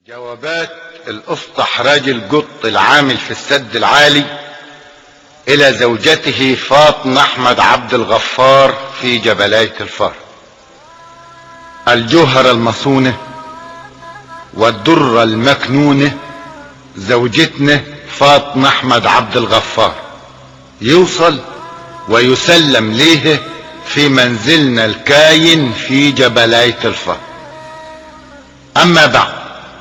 جوابات الأسطح راجل قط العامل في السد العالي إلى زوجته فاطمة أحمد عبد الغفار في جبلاية الفار الجوهرة المصونة والدرة المكنونة زوجتنا فاطمة أحمد عبد الغفار يوصل ويسلم ليه في منزلنا الكاين في جبلاية الفار أما بعد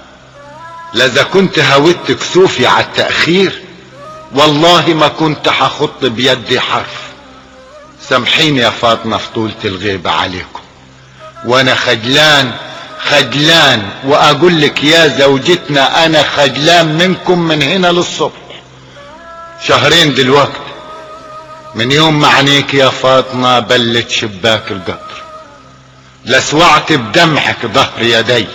لذا كنت هودت كسوفي على التأخير والله ما كنت حخط بيدي حرف سامحيني يا فاطمة في طولة الغيبة عليكم وانا خجلان خجلان واقول لك يا زوجتنا انا خجلان منكم من هنا للصبح شهرين دلوقتي من يوم ما عينيك يا فاطمة بلت شباك القطر لسوعت بدمعك ظهر يدي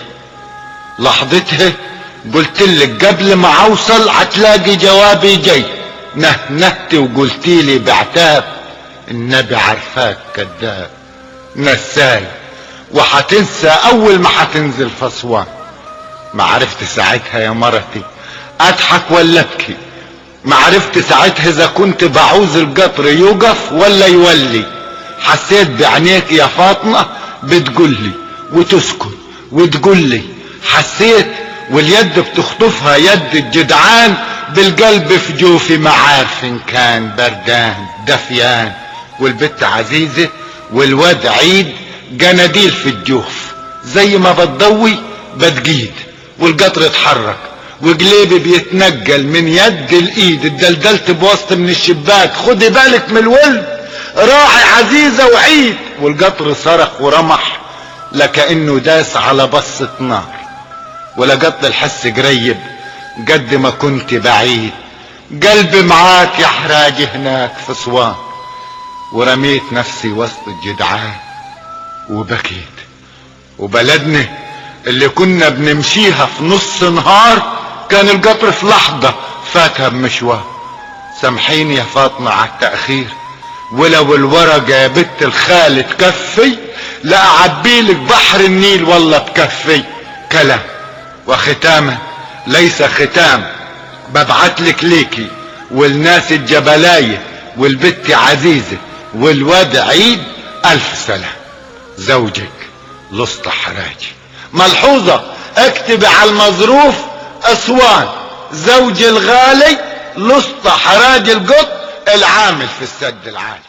لحظتها قلت لك قبل ما اوصل هتلاقي جوابي جاي نهنهت وقلتي لي بعتاب النبي عرفاك كذاب نساي وحتنسى اول ما حتنزل فصوان ما عرفت ساعتها يا مرتي اضحك ولا ابكي ما عرفت ساعتها اذا كنت بعوز القطر يوقف ولا يولي حسيت بعينيك يا فاطمة بتقول لي وتسكت وتقول لي حسيت واليد بتخطفها يد الجدعان بالقلب في جوفي ما عارف ان كان بردان دفيان والبت عزيزة والواد عيد جناديل في الجوف زي ما بتضوي بتجيد والقطر اتحرك وجليبي بيتنجل من يد الايد اتدلدلت بوسط من الشباك خدي بالك من الولد راعي عزيزة وعيد والقطر صرخ ورمح لكأنه داس على بصة نار ولقط الحس قريب قد ما كنت بعيد قلبي معاك يا حراجي هناك في صوان ورميت نفسي وسط الجدعان وبكيت وبلدنا اللي كنا بنمشيها في نص نهار كان القطر في لحظة فاتها بمشوار سامحيني يا فاطمة على التأخير ولو الورقة يا بنت الخال تكفي لا أعبيلك بحر النيل والله تكفي كلام وختاما ليس ختام ببعتلك ليكي والناس الجبلاية والبت عزيزة والواد عيد ألف سلام زوجك لسطى حراجي ملحوظة اكتب على المظروف اسوان زوج الغالي لسطى حراج القط العامل في السد العالي